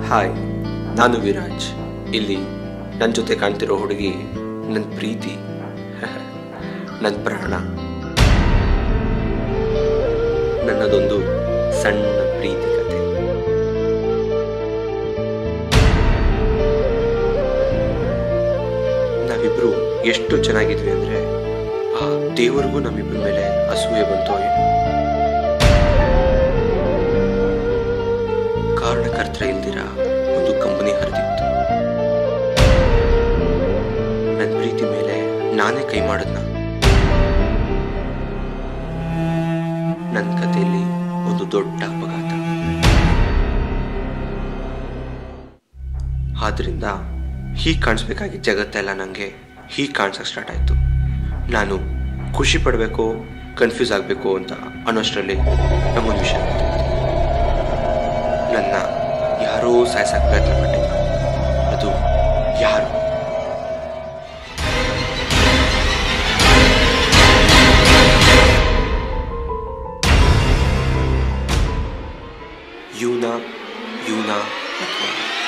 hi ನಾನು ವಿರಾಜ್ ಇಲ್ಲಿ ನನ್ನ ಜೊತೆ ಕಾಣ್ತಿರೋ ಹುಡುಗಿ ನನ್ನ ಪ್ರೀತಿ ನನ್ನ ಪ್ರಾಣ ನನ್ನದೊಂದು ಸಣ್ಣ ಪ್ರೀತಿ ಕತೆ ನಾವಿಬ್ರು ಎಷ್ಟು ಚೆನ್ನಾಗಿದ್ವಿ ಅಂದ್ರೆ ಆ ದೇವರಿಗೂ ನಮ್ಮಿಬ್ಬರ ಮೇಲೆ ಅಸೂಯೆ ಬಂತು ಏನೋ ಕಾರಣಕರ್ತರ ಇಲ್ದಿರ ಒಂದು ಕಂಪನಿ ಹರಿದಿತ್ತು ನನ್ನ ಪ್ರೀತಿ ಮೇಲೆ ನಾನೇ ಕೈ ಮಾಡದ್ನ ನನ್ನ ಕಥೆಯಲ್ಲಿ ಒಂದು ದೊಡ್ಡ ಅಪಘಾತ ಆದ್ರಿಂದ ಹೀಗೆ ಕಾಣಿಸ್ಬೇಕಾಗಿದ್ದ ಜಗತ್ತೆಲ್ಲ ನನಗೆ ಹೀಗೆ ಕಾಣಿಸೋಕೆ ಸ್ಟಾರ್ಟ್ ಆಯಿತು ನಾನು ಖುಷಿ ಪಡಬೇಕು ಕನ್ಫ್ಯೂಸ್ ಆಗಬೇಕು ಅಂತ ಅನ್ನೋಷ್ಟರಲ್ಲಿ ನಮಗೊಂದು ವಿಷಯ ಗೊತ್ತಾಯ್ತು ನನ್ನ ಯಾರೋ ಸಾಯಿಸಕ್ಕೆ ಪ್ರಯತ್ನ ಪಟ್ಟಿದ್ರು ಅದು ಯಾರು ಯೂನಾ ಯೂನಾ ಅಥವಾ